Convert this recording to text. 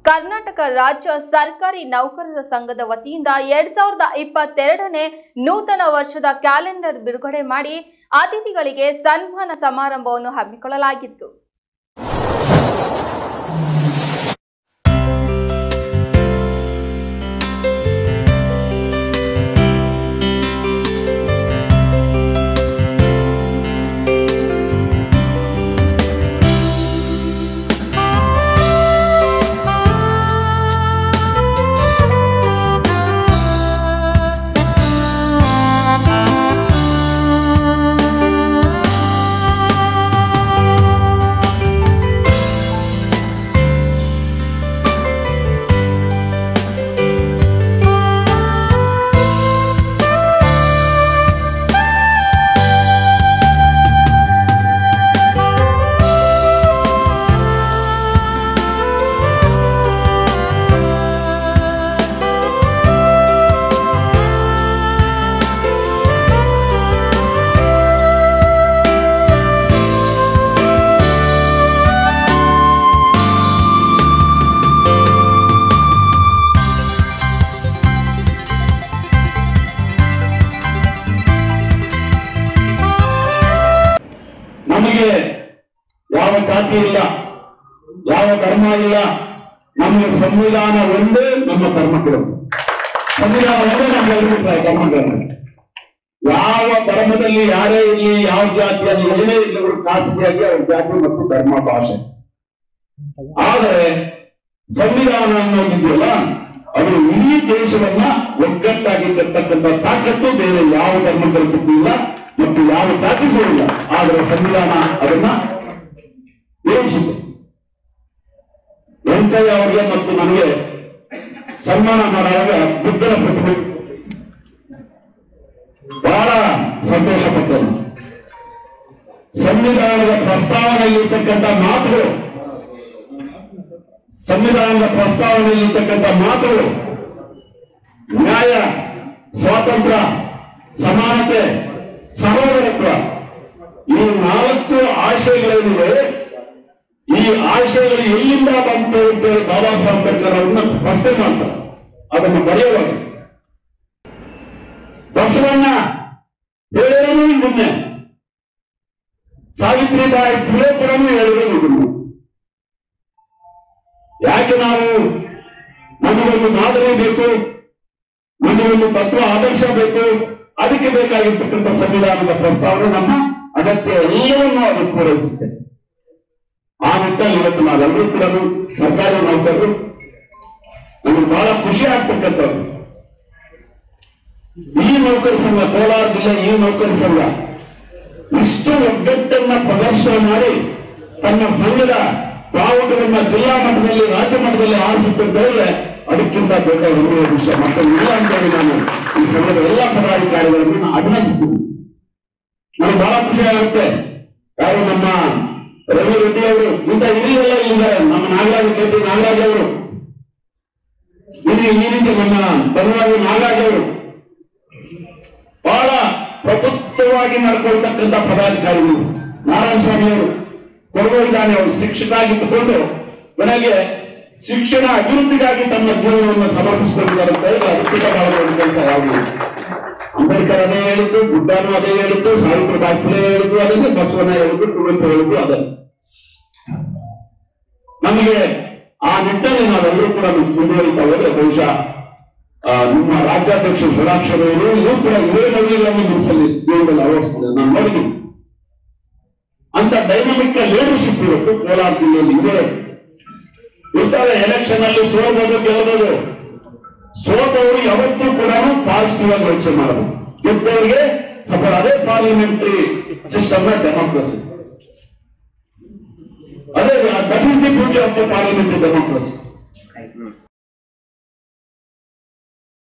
ಕರ್ನಾಟಕ ರಾಜ್ಯ ಸರ್ಕಾರಿ ನೌಕರರ ಸಂಘದ ವತಿಯಿಂದ ಎರಡ್ ಸಾವಿರದ ಇಪ್ಪತ್ತೆರಡನೇ ನೂತನ ವರ್ಷದ ಕ್ಯಾಲೆಂಡರ್ ಬಿಡುಗಡೆ ಮಾಡಿ ಅತಿಥಿಗಳಿಗೆ ಸನ್ಮಾನ ಸಮಾರಂಭವನ್ನು ಹಮ್ಮಿಕೊಳ್ಳಲಾಗಿತ್ತು ನಮಗೆ ಯಾವ ಜಾತಿ ಇಲ್ಲ ಯಾವ ಧರ್ಮ ಇಲ್ಲ ನಮಗೆ ಸಂವಿಧಾನ ಒಂದೇ ನಮ್ಮ ಧರ್ಮಗಳು ಸಂವಿಧಾನ ಒಂದೇ ನಮ್ಗೆಲ್ಲರಿಗೂ ಧರ್ಮಗಳು ಯಾವ ಧರ್ಮದಲ್ಲಿ ಯಾರೇ ಇರಲಿ ಯಾವ ಜಾತಿಯಲ್ಲಿ ಏನೇ ಇರಲಿ ಅವರು ಖಾಸಗಿಯಾಗಿ ಅವ್ರ ಜಾತಿ ಮತ್ತು ಧರ್ಮ ಭಾಷೆ ಆದರೆ ಸಂವಿಧಾನ ಅನ್ನೋದಿದೆಯಲ್ಲ ಅದು ಇಡೀ ದೇಶವನ್ನ ಒಗ್ಗಟ್ಟಾಗಿರ್ತಕ್ಕಂಥ ತಾಕತ್ತು ಬೇರೆ ಯಾವ ಧರ್ಮಗಳಿಗೂ ಇಲ್ಲ ಮತ್ತು ಯಾವ ಜಾತಿಗೂ ಇಲ್ಲ ಆದರೆ ಸಂವಿಧಾನ ಅದನ್ನ ಏರಿಸಿದೆ ವೆಂಕಯ್ಯ ಅವರಿಗೆ ಮತ್ತು ನನಗೆ ಸನ್ಮಾನ ಮಾಡುವಾಗ ಬುದ್ಧನ ಪ್ರತಿಮೆ ಬಹಳ ಸಂತೋಷ ಪಟ್ಟನು ಸಂವಿಧಾನದ ಪ್ರಸ್ತಾವನೆಯಲ್ಲಿರ್ತಕ್ಕಂಥ ಮಾತುಗಳು ಸಂವಿಧಾನದ ಪ್ರಸ್ತಾವನೆಯಲ್ಲಿರ್ತಕ್ಕಂಥ ಮಾತುಗಳು ನ್ಯಾಯ ಸ್ವಾತಂತ್ರ್ಯ ಸಮಾನತೆ ಸಹೋದರತ್ವ ಈ ನಾಲ್ಕು ಆಶಯಗಳೇನಿವೆ ಈ ಆಶಯಗಳು ಎಲ್ಲಿಂದ ಬಂತು ಅಂತೇಳಿ ಬಾಬಾ ಸಾಹೇಬ್ ಅಂಬೇಡ್ಕರ್ ಅವ್ರನ್ನ ಪ್ರಶ್ನೆ ಮಾಡ್ತಾರೆ ಅದನ್ನು ಬರೆಯುವಾಗ ಬಸವಣ್ಣ ಹೇಳಿರೋದು ಇದನ್ನೇ ಸಾವಿತ್ರಿಬಾಯಿ ಪುಲೆ ಪುರನು ಹೇಳಿರೋದು ಇದನ್ನು ಯಾಕೆ ನಾವು ನಮಗೊಂದು ಮಾದರಿ ಬೇಕು ನಮಗೊಂದು ತತ್ವ ಆದರ್ಶ ಬೇಕು ಅದಕ್ಕೆ ಬೇಕಾಗಿರ್ತಕ್ಕಂಥ ಸಂವಿಧಾನದ ಪ್ರಸ್ತಾವನೆ ನಮ್ಮ ಅಗತ್ಯ ಎಲ್ಲವನ್ನೂ ಅದು ಪೂರೈಸುತ್ತೆ ಆ ನಿಟ್ಟಲ್ಲಿ ಇವತ್ತು ನಾವೆಲ್ಲರೂ ಕೂಡ ಸರ್ಕಾರಿ ನೌಕರರು ನಮಗೆ ಬಹಳ ಖುಷಿ ಆಗ್ತಕ್ಕಂಥದ್ದು ಈ ನೌಕರ ಸಂಘ ಕೋಲಾರ ಜಿಲ್ಲೆ ಈ ನೌಕರ ಸಂಘ ಇಷ್ಟು ಒಗ್ಗಟ್ಟನ್ನ ಪ್ರದರ್ಶನ ಮಾಡಿ ತನ್ನ ಸಂಘದ ಬಾವುಟವನ್ನ ಜಿಲ್ಲಾ ಮಟ್ಟದಲ್ಲಿ ರಾಜ್ಯ ಮಟ್ಟದಲ್ಲಿ ಆರಿಸುತ್ತಿದ್ದರೆ ಅದಕ್ಕಿಂತ ದೊಡ್ಡ ಹೆಮ್ಮೆಯ ವಿಷಯ ಮತ್ತೊಂದು ಇಲ್ಲ ಅಂತೇಳಿ ನಾನು ಈ ಸಂಘದ ಎಲ್ಲ ಪದಾಧಿಕಾರಿಗಳನ್ನು ನಾನು ಅಭಿನಂದಿಸ್ತೀನಿ ನನಗೆ ಬಹಳ ಖುಷಿ ಆಗುತ್ತೆ ಯಾರು ನಮ್ಮ ರವಿ ರೆಡ್ಡಿ ಅವರು ಇಂಥ ಹಿರಿಯರೆಲ್ಲ ಇಲ್ಲಿದ್ದಾರೆ ನಮ್ಮ ನಾಗರಾಜ ಕೆಟ್ಟಿ ನಾಗರಾಜ್ ಅವರು ಇಲ್ಲಿ ಈ ರೀತಿ ನಮ್ಮ ತಮಿಳುನಾಡು ನಾಗರಾಜ್ ಅವರು ಬಹಳ ಪ್ರಬುದ್ಧವಾಗಿ ನಡ್ಕೊಳ್ತಕ್ಕಂಥ ಪದಾಧಿಕಾರಿಗಳು ನಾರಾಯಣ ಸ್ವಾಮಿ ಅವರು ಕೊಡಗೋಡಿದಾನೆ ಅವರು ಶಿಕ್ಷಕರಾಗಿದ್ದುಕೊಂಡು ಕೊನೆಗೆ ಶಿಕ್ಷಣ ಅಭಿವೃದ್ಧಿಗಾಗಿ ತನ್ನ ಜೀವನವನ್ನು ಸಮರ್ಪಿಸಿಕೊಂಡಿದ್ದಾರೆ ಅಂತ ಹೇಳಿದ್ರೆ ಅದ್ಭುತ ಮಾಡುವ ಕೆಲಸ ಯಾವುದು ಅಂಬೇಡ್ಕರ್ ಅದೇ ಹೇಳಿದ್ದು ಬುದ್ಧನು ಅದೇ ಹೇಳಿದ್ದು ಸಾವಿತ್ರಿ ಬಾಪುಲೆ ಹೇಳಿದ್ದು ಅದನ್ನೇ ಬಸವಣ್ಣ ಹೇಳಿದ್ದು ಕುವೆಂಪು ಹೇಳಿದ್ದು ಅದೇ ನಮಗೆ ಆ ನಿಟ್ಟಲ್ಲಿ ನಾವೆಲ್ಲರೂ ಕೂಡ ಮುಂದುವರಿತಾ ಹೋದ್ರೆ ಬಹುಶಃ ಆ, ನಿಮ್ಮ ರಾಜ್ಯಾಧ್ಯಕ್ಷ ಷಡಾಕ್ಷರವರು ಇದು ಕೂಡ ಇದೇ ಮೌಲ್ಯಗಳನ್ನು ಮುಗಿಸಲಿ ಜೀವನದಲ್ಲಿ ಅಳವಡಿಸ್ತಾರೆ ನಾನು ನೋಡಿದ್ದೀನಿ ಅಂತ ಡೈನಾಮಿಕ್ ಲೀಡರ್ಶಿಪ್ ಇವತ್ತು ಕೋಲಾರ ಜಿಲ್ಲೆಯಲ್ಲಿ ಇದೆ ಇರ್ತಾರೆ ಎಲೆಕ್ಷನ್ ಅಲ್ಲಿ ಸೋಲ್ಬೋದು ಗೆಲ್ಲಬಹುದು ಸೋತವರು ಯಾವತ್ತೂ ಕೂಡ ಪಾಸಿಟಿವ್ ಆಗಿ ಯೋಚನೆ ಮಾಡಬೇಕು ಗೆದ್ದವರಿಗೆ ಸಫಲ ಅದೇ ಪಾರ್ಲಿಮೆಂಟರಿ ಸಿಸ್ಟಮ್ ಡೆಮೋಕ್ರಸಿ ಅದೇ that is the beauty of the parliamentary democracy